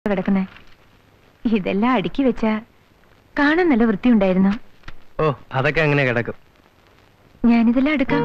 കിടക്കുന്നേ ഇതെല്ലാം അടുക്കി വെച്ച കാണാൻ നല്ല വൃത്തിയുണ്ടായിരുന്നു ഓ അതൊക്കെ അങ്ങനെ കിടക്കും ഞാനിതെല്ലാം എടുക്കാം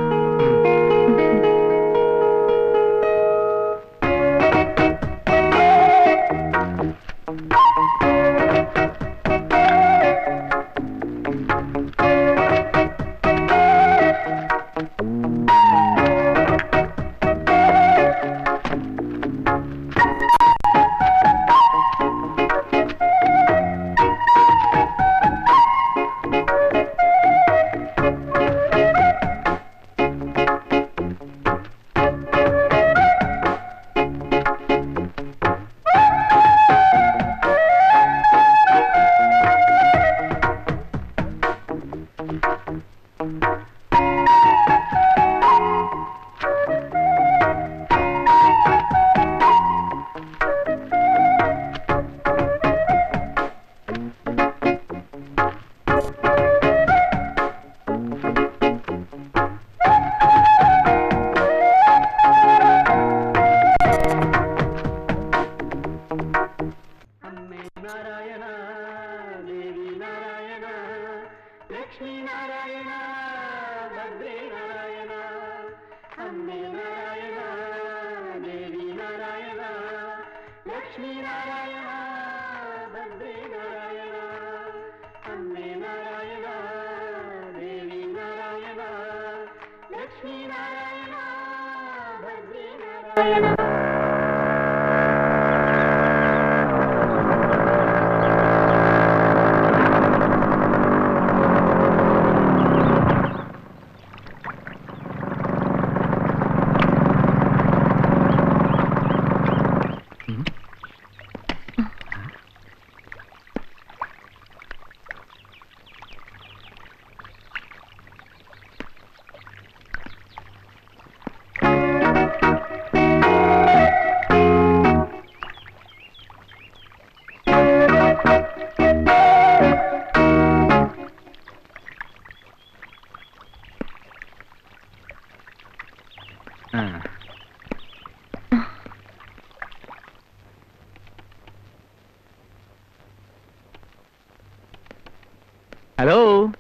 ഹലോ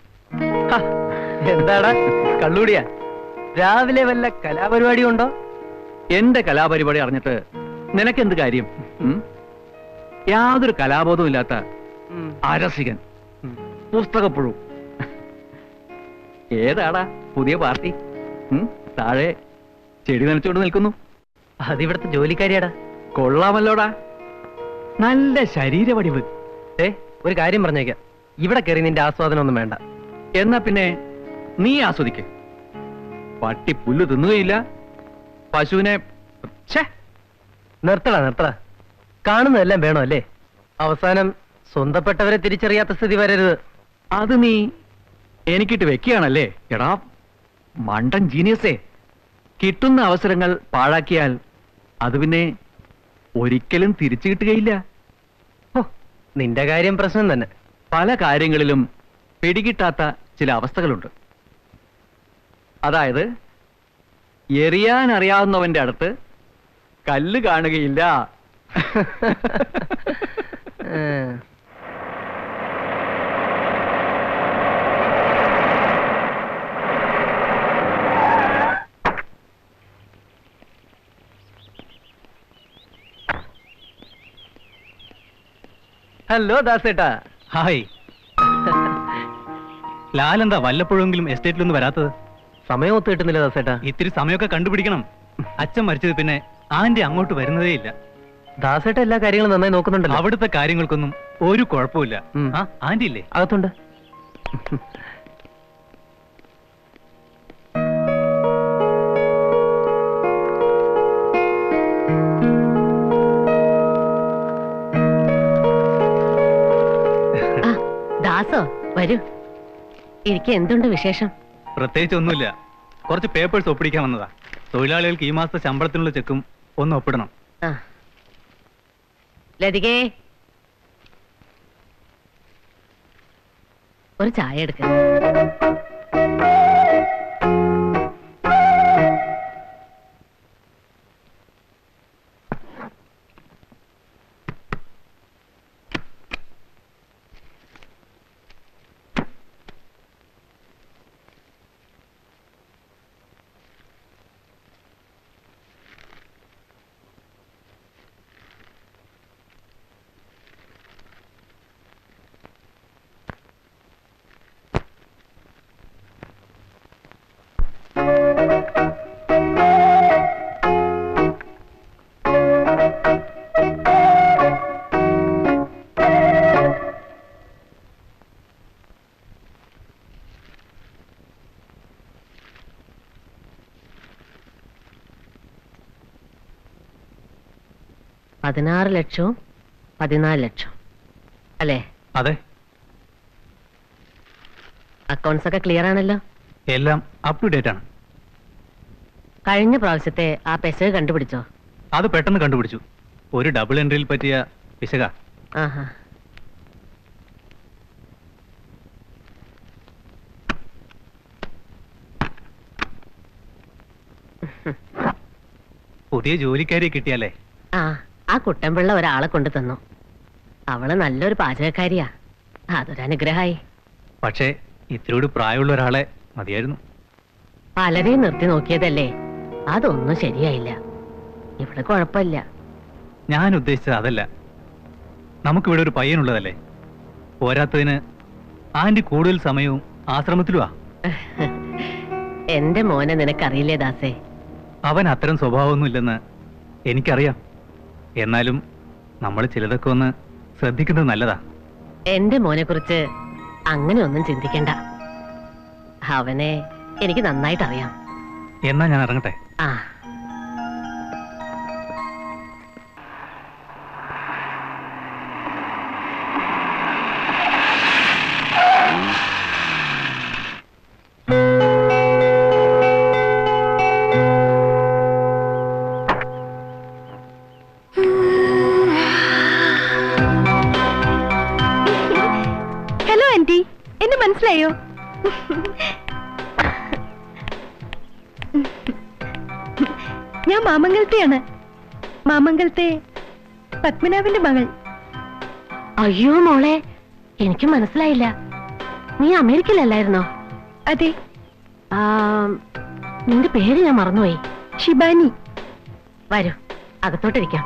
ഹ, എന്താടാ കള്ളൂടിയാ രാവിലെ വല്ല കലാപരിപാടി ഉണ്ടോ എന്റെ കലാപരിപാടി അറിഞ്ഞിട്ട് നിനക്കെന്ത് കാര്യം ഉം? യാതൊരു കലാബോധവും ഇല്ലാത്ത അരസികൻ പുസ്തകപ്പുഴു ഏതാടാ പുതിയ പാർട്ടി ഉം? താഴെ ചെടി നനച്ചുകൊണ്ട് നിൽക്കുന്നു അതിവിടുത്തെ ജോലിക്കാരിയാടാ കൊള്ളാമല്ലോടാ നല്ല ശരീരവടിവ് ഏ ഒരു കാര്യം പറഞ്ഞേക്കാം ഇവിടെ കയറി നിന്റെ ആസ്വാദനം ഒന്നും വേണ്ട എന്നാ പിന്നെ നീ ആസ്വദിക്ക് പട്ടി പുല്ല് തിന്നുകയില്ല പശുവിനെ ഛേ നിർത്തടാ നിർത്തടാ കാണുന്നതെല്ലാം വേണോ അല്ലേ അവസാനം സ്വന്തപ്പെട്ടവരെ തിരിച്ചറിയാത്ത സ്ഥിതി വരരുത് അത് നീ എനിക്കിട്ട് വെക്കുകയാണല്ലേ എടാ മണ്ടൻ ജീനിയസേ കിട്ടുന്ന അവസരങ്ങൾ പാഴാക്കിയാൽ അത് പിന്നെ ഒരിക്കലും തിരിച്ചു കിട്ടുകയില്ല ഹോ, നിന്റെ കാര്യം പ്രശ്നം തന്നെ പല കാര്യങ്ങളിലും പിടികിട്ടാത്ത ചില അവസ്ഥകളുണ്ട് അതായത് എറിയാൻ അറിയാവുന്നവന്റെ അടുത്ത് കല്ല് കാണുകയില്ല ഏ, ഹലോ ദാസേട്ടാ ഹായ് ലാലെന്താ വല്ലപ്പോഴെങ്കിലും എസ്റ്റേറ്റിലൊന്നും വരാത്തത് സമയം ഒത്തു കിട്ടുന്നില്ല ദാസേട്ടാ ഇത്തിരി സമയമൊക്കെ കണ്ടുപിടിക്കണം അച്ഛൻ മരിച്ചത് പിന്നെ ആന്റി അങ്ങോട്ട് വരുന്നതേ ഇല്ല ദാസേട്ട എല്ലാ കാര്യങ്ങളും നന്നായി നോക്കുന്നുണ്ടല്ലോ അവിടുത്തെ കാര്യങ്ങൾക്കൊന്നും ഒരു കുഴപ്പമില്ല ഉം. ആ ആന്റി ഇല്ലേ അകത്തുണ്ട് ദാസോ വരൂ എനിക്ക് എന്തുണ്ട് വിശേഷം പ്രത്യേകിച്ച് ഒന്നുമില്ല കുറച്ച് പേപ്പേഴ്സ് ഒപ്പിടിക്കാൻ വന്നതാ തൊഴിലാളികൾക്ക് ഈ മാസത്തെ ശമ്പളത്തിനുള്ള ചെക്കും ഒന്ന് ഒപ്പിടണം ആ ലതികേ ഒരു ചായ എടുക്ക പതിനാറ് ലക്ഷവും പതിനാല് ലക്ഷം അല്ലേ അതെ അക്കൗണ്ട്സ് ഒക്കെ ക്ലിയർ ആണല്ലോ എല്ലാം അപ് ടു ഡേറ്റ് ആണ് കഴിഞ്ഞ പ്രാവശ്യത്തെ ആ പെസക് കണ്ടുപിടിച്ചോ അത് പെട്ടെന്ന് കണ്ടുപിടിച്ചു ഒരു ഡബിൾ എൻട്രിയിൽ പറ്റിയ പിശക ആഹാ പുതിയ ജോലിക്കാരിയെ കിട്ടിയാലേ ആ ആ കുട്ടൻപിള്ള ഒരാളെ കൊണ്ടു തന്നു അവള് നല്ലൊരു പാചകക്കാരിയാ അതൊരു അനുഗ്രഹായി പക്ഷേ ഇത്തിരി പ്രായമുള്ള ഒരാളെ മതിയായിരുന്നു പലരെയും നിർത്തി നോക്കിയതല്ലേ അതൊന്നും ശരിയായില്ല ഇവിടെ കുഴപ്പമില്ല ഞാൻ ഉദ്ദേശിച്ചത് അതല്ല നമുക്കിവിടെ ഒരു പയ്യനുള്ളതല്ലേ പോരാത്തതിന് ആന്റി കൂടുതൽ സമയവും ആശ്രമത്തിലുമാ എന്റെ മോനെ നിനക്കറിയില്ലേ ദാസേ അവൻ അത്തരം സ്വഭാവമൊന്നുമില്ലെന്ന് എനിക്കറിയാം എന്നാലും നമ്മൾ ചിലതൊക്കെ ഒന്ന് ശ്രദ്ധിക്കുന്നത് നല്ലതാ എന്റെ മോനെ കുറിച്ച് അങ്ങനെ ഒന്നും ചിന്തിക്കണ്ട അവനെ എനിക്ക് നന്നായിട്ട് അറിയാം എന്നാ ഞാൻ ഇറങ്ങട്ടെ ആ ഹലോ ആന്റി എന്നെ മനസ്സിലായോ ഞാൻ മാമംഗലത്തെയാണ് മാമംഗലത്തെ പത്മനാഭന്റെ മകൾ അയ്യോ മോളെ എനിക്ക് മനസ്സിലായില്ല നീ അമേരിക്കയിലല്ലായിരുന്നോ അതെ ആ, നിന്റെ പേര് ഞാൻ മറന്നുപോയി ഷിബാനി വരൂ അകത്തോട്ടിരിക്കാം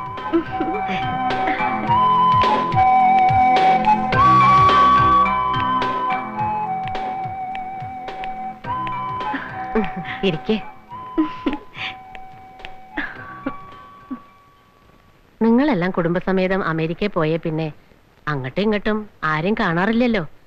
ഇരിക്കേ നിങ്ങളെല്ലാം കുടുംബസമേതം അമേരിക്കയിൽ പോയേ പിന്നെ അങ്ങോട്ടും ഇങ്ങോട്ടും ആരും കാണാറില്ലല്ലോ